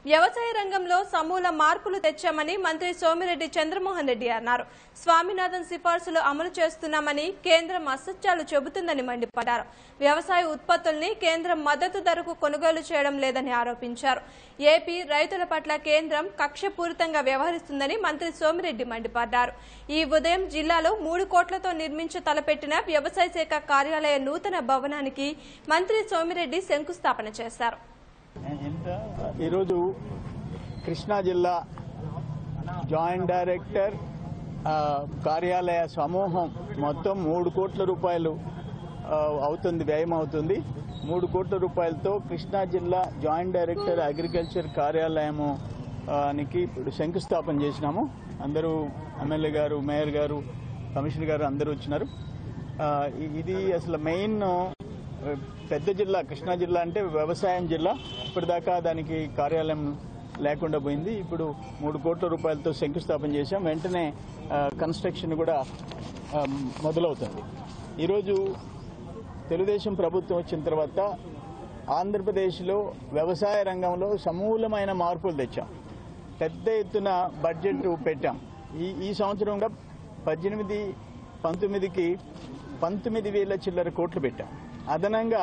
వ్యవసాయ రంగంలో సమూల మార్పులు తెచ్చామని మంత్రి సోమిరెడ్డి చంద్రమోహన్ రెడ్డి అన్నారు స్వామినాథన్ సిఫార్సులు అమలు చేస్తున్నామని కేంద్రం అసత్యాలు చెబుతుందని మండిపడ్డారు వ్యవసాయ ఉత్పత్తుల్ని కేంద్రం మద్దతు ధరకు కొనుగోలు చేయడం లేదని ఆరోపించారు ఏపీ రైతుల పట్ల కేంద్రం కక్షపూరితంగా వ్యవహరిస్తుందని మంత్రి సోమిరెడ్డి మండిపడ్డారు ఈ ఉదయం జిల్లాలో మూడు కోట్లతో నిర్మించ తలపెట్టిన వ్యవసాయ శాఖ కార్యాలయ నూతన భవనానికి మంత్రి సోమిరెడ్డి శంకుస్థాపన చేశారు ఈరోజు కృష్ణా జిల్లా జాయింట్ డైరెక్టర్ ఆ, కార్యాలయ సమూహం మొత్తం మూడు కోట్ల రూపాయలు ఆ, అవుతుంది వ్యయం అవుతుంది మూడు కోట్ల రూపాయలతో కృష్ణా జిల్లా జాయింట్ డైరెక్టర్ అగ్రికల్చర్ కార్యాలయము ఆ, నికి ఇప్పుడు శంకుస్థాపన చేసినాము అందరూ ఎమ్మెల్యే గారు మేయర్ గారు కమిషనర్ గారు అందరూ వచ్చినారు ఆ, ఇ- ఇది అసలు మెయిన్ పెద్ద జిల్లా కృష్ణా జిల్లా అంటే వ్యవసాయం జిల్లా ఇప్పటిదాకా దానికి కార్యాలయం లేకుండా పోయింది ఇప్పుడు మూడు కోట్ల రూపాయలతో శంకుస్థాపన చేశాం వెంటనే ఆ, కన్స్ట్రక్షన్ కూడా ఆ, మొదలవుతుంది ఈరోజు తెలుగుదేశం ప్రభుత్వం వచ్చిన తర్వాత ఆంధ్రప్రదేశ్లో వ్యవసాయ రంగంలో సమూలమైన మార్పులు తెచ్చాం పెద్ద ఎత్తున బడ్జెట్ పెట్టాం ఈ ఈ సంవత్సరంగా పద్దెనిమిది పంతొమ్మిదికి పంతొమ్మిది వేల చిల్లర కోట్లు పెట్టాం అదనంగా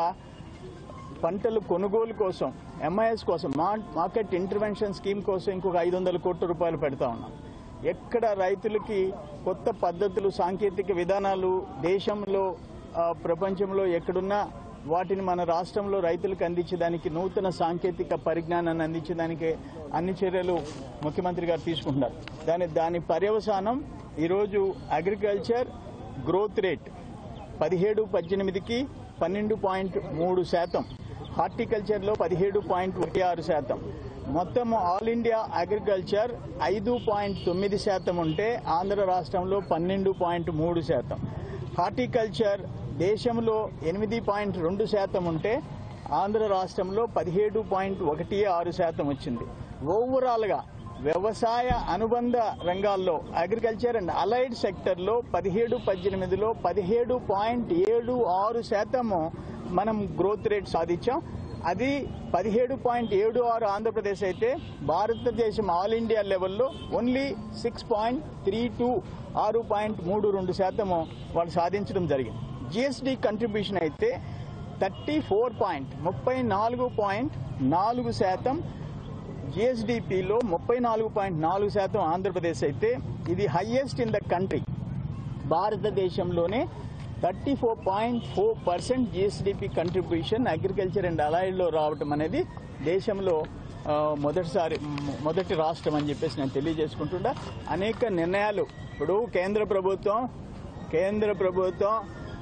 పంటలు కొనుగోలు కోసం ఎంఐఎస్ కోసం మా- మార్కెట్ ఇంటర్వెన్షన్ స్కీమ్ కోసం ఇంకొక ఐదు వందల కోట్ల రూపాయలు పెడతా ఉన్నాం ఎక్కడ రైతులకి కొత్త పద్ధతులు సాంకేతిక విధానాలు దేశంలో ఆ, ప్రపంచంలో ఎక్కడున్నా వాటిని మన రాష్ట్రంలో రైతులకు అందించడానికి నూతన సాంకేతిక పరిజ్ఞానాన్ని అందించడానికి అన్ని చర్యలు ముఖ్యమంత్రి గారు తీసుకుంటున్నారు దాని దాని పర్యవసానం ఈరోజు అగ్రికల్చర్ గ్రోత్ రేట్ పదిహేడు పద్దెనిమిదికి పన్నెండు పాయింట్ మూడు శాతం హార్టికల్చర్లో పదిహేడు పాయింట్ ఒకటి ఆరు శాతం మొత్తం ఆల్ ఇండియా అగ్రికల్చర్ ఐదు పాయింట్ తొమ్మిది శాతం ఉంటే ఆంధ్ర రాష్ట్రంలో పన్నెండు పాయింట్ మూడు శాతం హార్టికల్చర్ దేశంలో ఎనిమిది పాయింట్ రెండు శాతం ఉంటే ఆంధ్ర రాష్ట్రంలో పదిహేడు పాయింట్ ఒకటి ఆరు శాతం వచ్చింది ఓవరాల్గా వ్యవసాయ అనుబంధ రంగాల్లో అగ్రికల్చర్ అండ్ అలైడ్ సెక్టర్లో పదిహేడు పద్దెనిమిదిలో పదిహేడు పాయింట్ ఏడు ఆరు శాతము మనం గ్రోత్ రేట్ సాధించాం అది పదిహేడు పాయింట్ ఏడు ఆరు ఆంధ్రప్రదేశ్ అయితే భారతదేశం ఆల్ ఇండియా లెవెల్లో only six point three two ఆరు పాయింట్ మూడు రెండు శాతము వాళ్ళు సాధించడం జరిగింది జిఎస్డి కంట్రిబ్యూషన్ అయితే థర్టీ ఫోర్ పాయింట్ ముప్పై నాలుగు పాయింట్ నాలుగు శాతం జిఎస్డిపిలో ముప్పై నాలుగు పాయింట్ నాలుగు శాతం ఆంధ్రప్రదేశ్ అయితే ఇది హైయెస్ట్ ఇన్ ద కంట్రీ భారతదేశంలోనే thirty four point four percent GSDP contribution agriculture and అలైడ్లో రావటం అనేది దేశంలో ఆ, మొదటిసారి మొ- మొదటి రాష్ట్రం అని చెప్పేసి నేను తెలియజేసుకుంటుండా అనేక నిర్ణయాలు ఇప్పుడు కేంద్ర ప్రభుత్వం కేంద్ర ప్రభుత్వం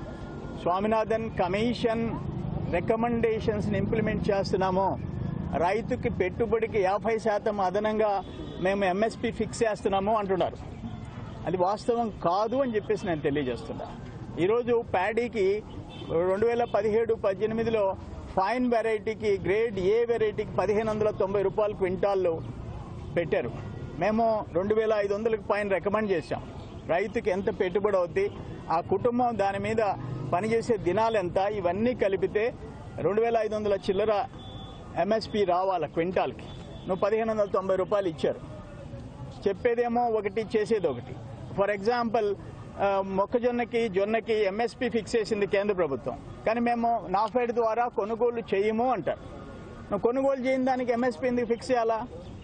స్వామినాథన్ కమిషన్ రికమెండేషన్స్ ఇంప్లిమెంట్ చేస్తున్నాము రైతుకి పెట్టుబడికి యాభై శాతం అదనంగా మేము ఎంఎస్పి ఫిక్స్ చేస్తున్నాము అంటున్నారు అది వాస్తవం కాదు అని చెప్పేసి నేను తెలియజేస్తున్నా ఈరోజు ప్యాడీకి రెండు వేల పదిహేడు పద్దెనిమిదిలో ఫైన్ వెరైటీకి గ్రేడ్ ఏ వెరైటీకి పదిహేను వందల తొంభై రూపాయలు క్వింటాల్లో పెట్టారు మేము రెండు వేల ఐదు వందలకు పైన రికమెండ్ చేశాం రైతుకి ఎంత పెట్టుబడి అవుద్ది ఆ కుటుంబం దాని మీద పనిచేసే దినాలు ఎంత ఇవన్నీ కలిపితే రెండు వేల ఐదు వందల చిల్లర ఎంఎస్పి రావాల క్వింటాల్కి నువ్వు పదిహేను వందల తొంభై రూపాయలు ఇచ్చారు చెప్పేదేమో ఒకటి చేసేది ఒకటి ఫర్ ఎగ్జాంపుల్ ఆ, మొక్కజొన్నకి జొన్నకి ఎంఎస్పి ఫిక్స్ చేసింది కేంద్ర ప్రభుత్వం కానీ మేము నాఫెడ్ ద్వారా కొనుగోలు చేయము అంటారు నువ్వు కొనుగోలు చేయని దానికి ఎంఎస్పి ఎందుకు ఫిక్స్ చేయాలా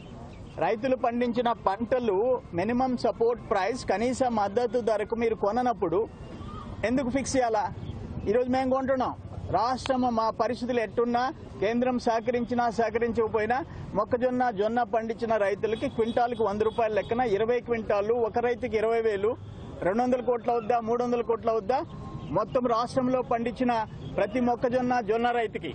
రైతులు పండించిన పంటలు మినిమం సపోర్ట్ ప్రైస్ కనీస మద్దతు ధరకు మీరు కొననప్పుడు ఎందుకు ఫిక్స్ చేయాలా ఈరోజు మేము కొంటున్నాం రాష్ట్రం మా పరిస్థితులు ఎట్టున్నా కేంద్రం సహకరించినా సహకరించకపోయినా మొక్కజొన్న జొన్న పండించిన రైతులకి క్వింటాల్కి వంద రూపాయల లెక్కన ఇరవై క్వింటాలు ఒక రైతుకి ఇరవై వేలు రెండు వందల కోట్ల అవుద్దా మూడు వందల కోట్ల అవుద్దా మొత్తం రాష్ట్రంలో పండించిన ప్రతి మొక్కజొన్న జొన్న రైతుకి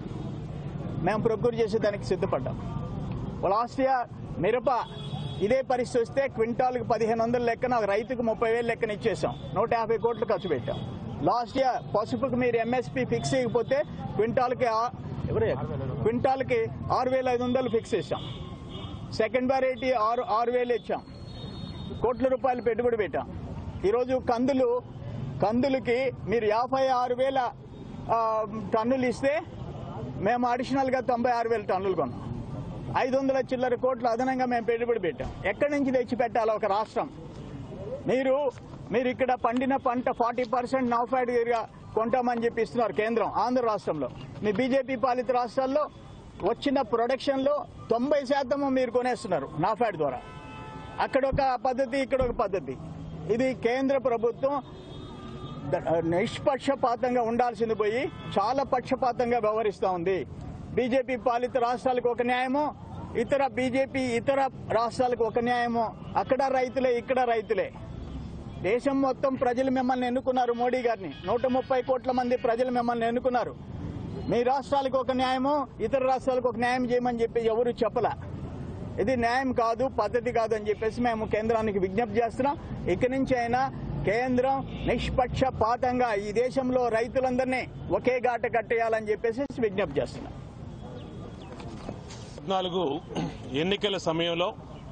మేము ప్రొక్యూర్ చేసేదానికి సిద్ధపడ్డాం లాస్ట్ ఇయర్ మిరప ఇదే పరిస్థితి వస్తే క్వింటాల్కి పదిహేను వందల లెక్కన ఒక రైతుకు ముప్పై వేలు లెక్కన ఇచ్చేసాం నూట యాభై కోట్లు ఖర్చు పెట్టాం లాస్ట్ ఇయర్ పసుపుకి మీరు ఎంఎస్పి ఫిక్స్ చేయకపోతే క్వింటాల్కి ఆ- ఎవరు క్వింటాల్కి ఆరు వేల ఐదు వందలు ఫిక్స్ చేసాం సెకండ్ వెరైటీ ఆరు ఆరు వేలు ఇచ్చాం కోట్ల రూపాయలు పెట్టుబడి పెట్టాం ఈరోజు కందులు కందులకి మీరు యాభై ఆరు వేల ఆ, టన్నులు ఇస్తే మేము అడిషనల్గా తొంభై ఆరు వేల టన్నులు కొన్నాం ఐదు వందల చిల్లర కోట్లు అదనంగా మేము పెట్టుబడి పెట్టాం ఎక్కడి నుంచి తెచ్చి పెట్టాలి ఒక రాష్ట్రం మీరు మీరు ఇక్కడ పండిన పంట ఫార్టీ పర్సెంట్ నాఫ్యాడ్ గా కొంటామని చెప్పి ఇస్తున్నారు కేంద్రం ఆంధ్ర రాష్ట్రంలో మీ బీజేపీ పాలిత రాష్ట్రాల్లో వచ్చిన ప్రొడక్షన్ లో తొంభై శాతం మీరు కొనేస్తున్నారు నాఫ్యాడ్ ద్వారా అక్కడ ఒక పద్ధతి ఇక్కడ ఒక పద్ధతి ఇది కేంద్ర ప్రభుత్వం ద- నిష్పక్షపాతంగా ఉండాల్సింది పోయి చాలా పక్షపాతంగా వ్యవహరిస్తూ ఉంది బీజేపీ పాలిత రాష్ట్రాలకు ఒక న్యాయము ఇతర బీజేపీ ఇతర రాష్ట్రాలకు ఒక న్యాయము అక్కడ రైతులే ఇక్కడ రైతులే దేశం మొత్తం ప్రజలు మిమ్మల్ని ఎన్నుకున్నారు మోడీ గారిని నూట ముప్పై కోట్ల మంది ప్రజలు మిమ్మల్ని ఎన్నుకున్నారు మీ రాష్ట్రాలకు ఒక న్యాయము ఇతర రాష్ట్రాలకు ఒక న్యాయం చేయమని చెప్పి ఎవరు చెప్పలా ఇది న్యాయం కాదు పద్ధతి కాదు అని చెప్పేసి మేము కేంద్రానికి విజ్ఞప్తి చేస్తున్నాం ఇక్కడి నుంచి అయినా కేంద్రం నిష్పక్షపాతంగా ఈ దేశంలో రైతులందరినీ ఒకే గాట కట్టేయాలని చెప్పేసి విజ్ఞప్తి చేస్తున్నాం పద్నాలుగు ఎన్నికల సమయంలో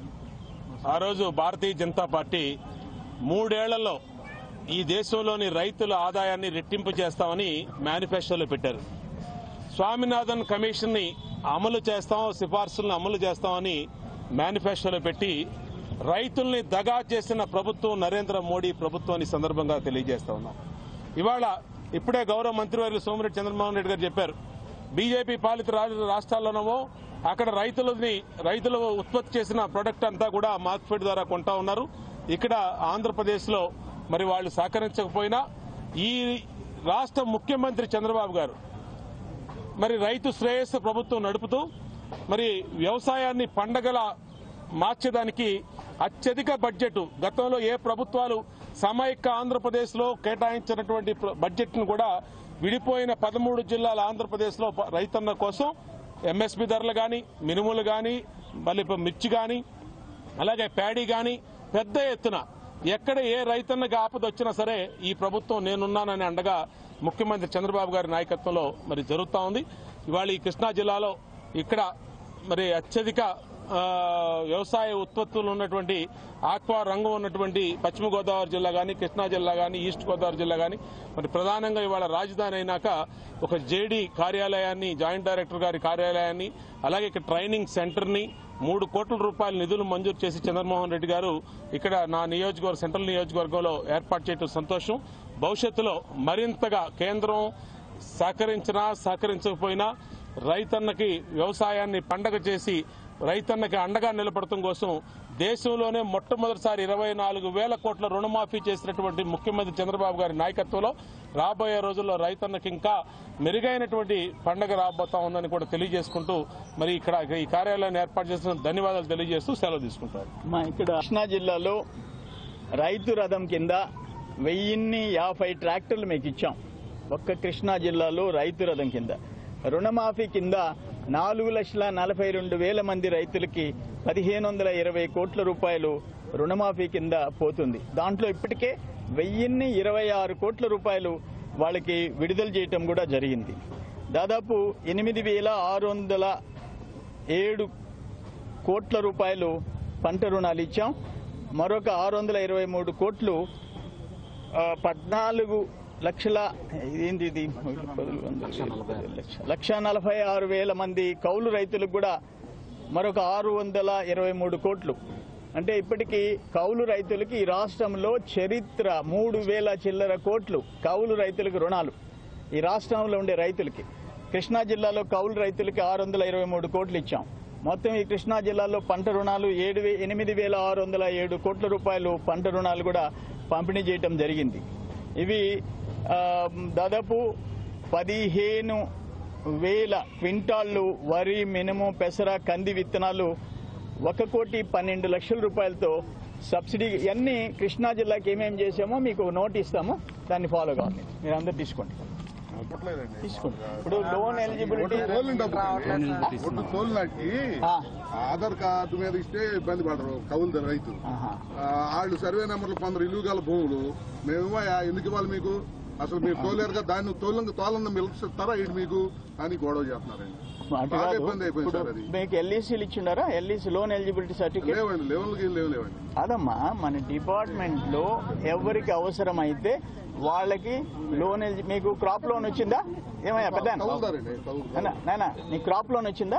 ఆ రోజు భారతీయ జనతా పార్టీ మూడేళ్లలో ఈ దేశంలోని రైతుల ఆదాయాన్ని రెట్టింపు చేస్తామని మేనిఫెస్టోలో పెట్టారు స్వామినాథన్ కమిషన్ ని అమలు చేస్తాం సిఫార్సులను అమలు చేస్తామని మేనిఫెస్టోలో పెట్టి రైతుల్ని దగా చేసిన ప్రభుత్వం నరేంద్ర మోడీ ప్రభుత్వాన్ని సందర్భంగా తెలియజేస్తా ఉన్నాం ఇవాళ ఇప్పుడే గౌరవ మంత్రివర్యులు సోమిరెడ్డి చంద్రమోహన్ రెడ్డి గారు చెప్పారు బీజేపీ పాలిత రా- రాష్ట్రాల్లోనేమో అక్కడ రైతులని రైతులు ఉత్పత్తి చేసిన ప్రొడక్ట్ అంతా కూడా మార్కెట్ ద్వారా కొంటా ఉన్నారు ఇక్కడ ఆంధ్రప్రదేశ్ లో మరి వాళ్ళు సహకరించకపోయినా ఈ రాష్ట్ర ముఖ్యమంత్రి చంద్రబాబు గారు మరి రైతు శ్రేయస్సు ప్రభుత్వం నడుపుతూ మరి వ్యవసాయాన్ని పండగల మార్చేదానికి అత్యధిక బడ్జెట్ గతంలో ఏ ప్రభుత్వాలు సమైక్య ఆంధ్రప్రదేశ్ లో కేటాయించినటువంటి ప్ర- బడ్జెట్ ను కూడా విడిపోయిన పదమూడు జిల్లాల ఆంధ్రప్రదేశ్ లో ప- రైతన్న కోసం ఎంఎస్పి ధరలు గాని మినుములు గాని మళ్ళీ ఇప్పుడు మిర్చి గాని అలాగే ప్యాడీ గాని పెద్ద ఎత్తున ఎక్కడ ఏ రైతన్నకి ఆపద వచ్చినా సరే ఈ ప్రభుత్వం నేనున్నానని అండగా ముఖ్యమంత్రి చంద్రబాబు గారి నాయకత్వంలో మరి జరుగుతా ఉంది ఇవాళ ఈ కృష్ణా జిల్లాలో ఇక్కడ మరి అత్యధిక ఆ, వ్యవసాయ ఉత్పత్తులు ఉన్నటువంటి ఆక్వా రంగం ఉన్నటువంటి పశ్చిమ గోదావరి జిల్లా గాని కృష్ణా జిల్లా గాని ఈస్ట్ గోదావరి జిల్లా గాని మరి ప్రధానంగా ఇవాళ రాజధాని అయినాక ఒక జేడీ కార్యాలయాన్ని జాయింట్ డైరెక్టర్ గారి కార్యాలయాన్ని అలాగే ఇక్కడ ట్రైనింగ్ సెంటర్ ని మూడు కోట్ల రూపాయల నిధులు మంజూరు చేసి చంద్రమోహన్ రెడ్డి గారు ఇక్కడ నా నియోజకవర్గ సెంట్రల్ నియోజకవర్గంలో ఏర్పాటు చేయడం సంతోషం భవిష్యత్తులో మరింతగా కేంద్రం సహకరించినా సహకరించకపోయినా రైతన్నకి వ్యవసాయాన్ని పండగ చేసి రైతన్నకి అండగా నిలబడటం కోసం దేశంలోనే మొట్టమొదటిసారి ఇరవై నాలుగు వేల కోట్ల రుణమాఫీ చేసినటువంటి ముఖ్యమంత్రి చంద్రబాబు గారి నాయకత్వంలో రాబోయే రోజుల్లో రైతన్నకి ఇంకా మెరుగైనటువంటి పండగ రాబోతా ఉందని కూడా తెలియజేసుకుంటూ మరి ఇక్కడ ఈ కార్యాలయాన్ని ఏర్పాటు చేసిన ధన్యవాదాలు తెలియజేస్తూ సెలవు తీసుకుంటారు మా ఇక్కడ కృష్ణా జిల్లాలో రైతు రథం కింద వెయ్యిన్ని యాభై ట్రాక్టర్లు మీకు ఇచ్చాం ఒక్క కృష్ణా జిల్లాలో రైతు రథం కింద రుణమాఫీ కింద నాలుగు లక్షల నలభై రెండు వేల మంది రైతులకి పదిహేను వందల ఇరవై కోట్ల రూపాయలు రుణమాఫీ కింద పోతుంది దాంట్లో ఇప్పటికే వెయ్యిన్ని ఇరవై ఆరు కోట్ల రూపాయలు వాళ్ళకి విడుదల చేయటం కూడా జరిగింది దాదాపు ఎనిమిది వేల ఆరు వందల ఏడు కోట్ల రూపాయలు పంట రుణాలు ఇచ్చాం మరొక ఆరు వందల ఇరవై మూడు కోట్లు ఆ, పద్నాలుగు లక్షల ఏంది ఇది లక్ష నలభై ఆరు వేల మంది కౌలు రైతులకు కూడా మరొక ఆరు వందల ఇరవై మూడు కోట్లు అంటే ఇప్పటికీ కౌలు రైతులకి ఈ రాష్ట్రంలో చరిత్ర మూడు వేల చిల్లర కోట్లు కౌలు రైతులకు రుణాలు ఈ రాష్ట్రంలో ఉండే రైతులకి కృష్ణా జిల్లాలో కౌలు రైతులకి ఆరు వందల ఇరవై మూడు కోట్లు ఇచ్చాం మొత్తం ఈ కృష్ణా జిల్లాలో పంట రుణాలు ఏడు వే- ఎనిమిది వేల ఆరు వందల ఏడు కోట్ల రూపాయలు పంట రుణాలు కూడా పంపిణీ చేయటం జరిగింది ఇవి ఆ, దాదాపు పదిహేను వేల క్వింటాళ్లు వరి మినుము పెసర కంది విత్తనాలు ఒక కోటి పన్నెండు లక్షల రూపాయలతో సబ్సిడీ ఇవన్నీ కృష్ణా జిల్లాకి ఏమేమి చేసామో మీకు ఒక నోట్ ఇస్తాము దాన్ని ఫాలో కావాలి మీరు అందరు తీసుకోండి తీసుకోండి ఇప్పుడు లోన్ ఎలిజిబిలిటీ ఒడ్డు తోలినాటికి ఆ. ఆధార్ కార్డు మీద ఇస్తే ఇబ్బంది పడరు కవులు రైతు ఆహా. ఆ, వాళ్ళు సర్వే నెంబర్లు కొందరు ఇల్లు గల భూములు మేమేమో ఆ, ఎందుకు ఇవ్వాలి మీకు అసలు మీరు తోలేరుగా దాన్ని తోలంగా తోలంగా మిలుస్తారా ఇటు మీకు అని గొడవ చేస్తున్నారండి అటు బాగా కాదు. ఇబ్బంది అయిపోయింది ఇప్పుడు సార్ అది మీకు ఎల్ఈసీలు ఇచ్చిండారా ఎల్ఈసీ లోన్ ఎలిజిబిలిటీ సర్టిఫికేట్ లేవండి లెవెల్కి లేవు లేవండి అదమ్మా మన డిపార్ట్మెంట్ లో ఎవరికి అవసరం అయితే వాళ్ళకి లోన్ ఎలిజి మీకు క్రాప్ లోన్ వచ్చిందా ఏమయ్యా పెద్ద కవులుదారండి కవులు నానా నీ క్రాప్ లోన్ వచ్చిందా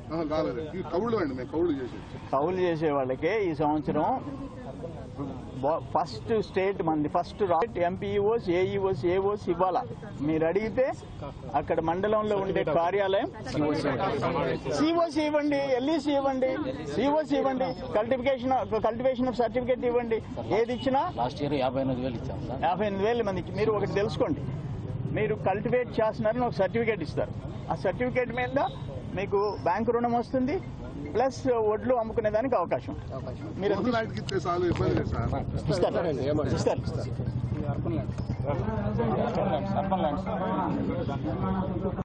ఆహా, కాలేదు ఈ కౌళ్ళు అండి మేము కౌళ్ళు చేసేది కౌలు చేసే వాళ్ళకే ఈ సంవత్సరం బా- ఫస్ట్ స్టేట్ మంది ఫస్ట్ రాట్ ఎంపీఓస్ ఏఈఓస్ ఏఓస్ ఇవ్వాలా మీరు అడిగితే అక్కడ మండలంలో ఉండే కార్యాలయం సిఓసి ఇవ్వండి ఎల్ఈసి ఇవ్వండి సిఓసి ఇవ్వండి కల్టిఫికేషన్ కల్టివేషన్ ఆఫ్ సర్టిఫికేట్ ఇవ్వండి ఏది ఇచ్చినా లాస్ట్ ఇయర్ యాభై ఎనిమిది వేలు ఇచ్చాం సార్ యాభై ఎనిమిది వేల మందికి మీరు ఒకటి తెలుసుకోండి మీరు కల్టివేట్ చేస్తున్నారని ఒక సర్టిఫికేట్ ఇస్తారు ఆ సర్టిఫికేట్ మీద మీకు బ్యాంకు రుణం వస్తుంది ప్లస్ వడ్లు అమ్ముకునే దానికి అవకాశం మీరు రోజు నాటికి ఇస్తే చాలు ఇబ్బంది లేదు సార్ ఇస్తారు ఇస్తారు